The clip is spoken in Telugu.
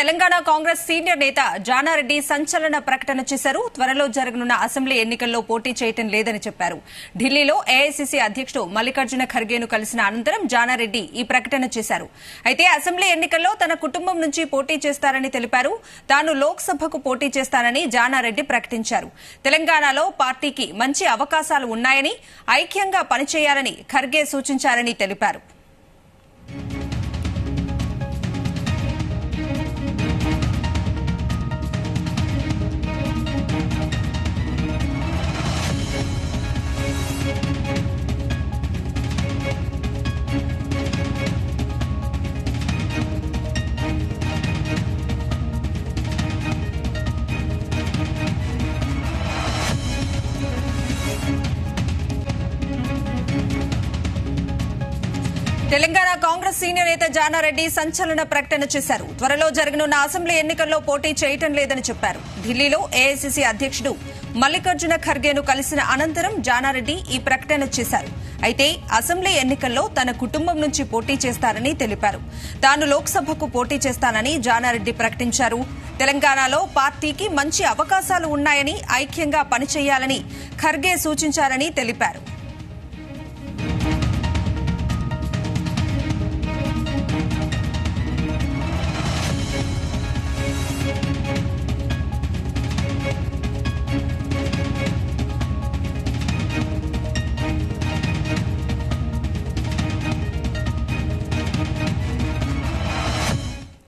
తెలంగాణ కాంగ్రెస్ సీనియర్ నేత జానారెడ్డి సంచలన ప్రకటన చేశారు త్వరలో జరగనున్న అసెంబ్లీ ఎన్నికల్లో పోటీ చేయటం లేదని చెప్పారు ఢిల్లీలో ఏఐసీసీ అధ్యక్షుడు మల్లికార్జున ఖర్గేను కలిసిన అనంతరం జానారెడ్డి ఈ ప్రకటన చేశారు అయితే అసెంబ్లీ ఎన్నికల్లో తన కుటుంబం నుంచి పోటీ చేస్తారని తెలిపారు తాను లోక్సభకు పోటీ చేస్తానని జానారెడ్డి ప్రకటించారు తెలంగాణలో పార్టీకి మంచి అవకాశాలు ఉన్నాయని ఐక్యంగా పనిచేయాలని ఖర్గే సూచించారని తెలిపారు తెలంగాణ కాంగ్రెస్ సీనియర్ నేత జానారెడ్డి సంచలన ప్రకటన చేశారు త్వరలో జరగనున్న అసెంబ్లీ ఎన్నికల్లో పోటీ చేయటం లేదని చెప్పారు ఢిల్లీలో ఏఐసీసీ అధ్యక్షుడు మల్లికార్జున ఖర్గేను కలిసిన అనంతరం జానారెడ్డి ఈ ప్రకటన చేశారు అయితే అసెంబ్లీ ఎన్నికల్లో తన కుటుంబం నుంచి పోటీ చేస్తారని తెలిపారు తాను లోక్సభకు పోటీ చేస్తానని జానారెడ్డి ప్రకటించారు తెలంగాణలో పార్టీకి మంచి అవకాశాలు ఉన్నాయని ఐక్యంగా పనిచేయాలని ఖర్గే సూచించారని తెలిపారు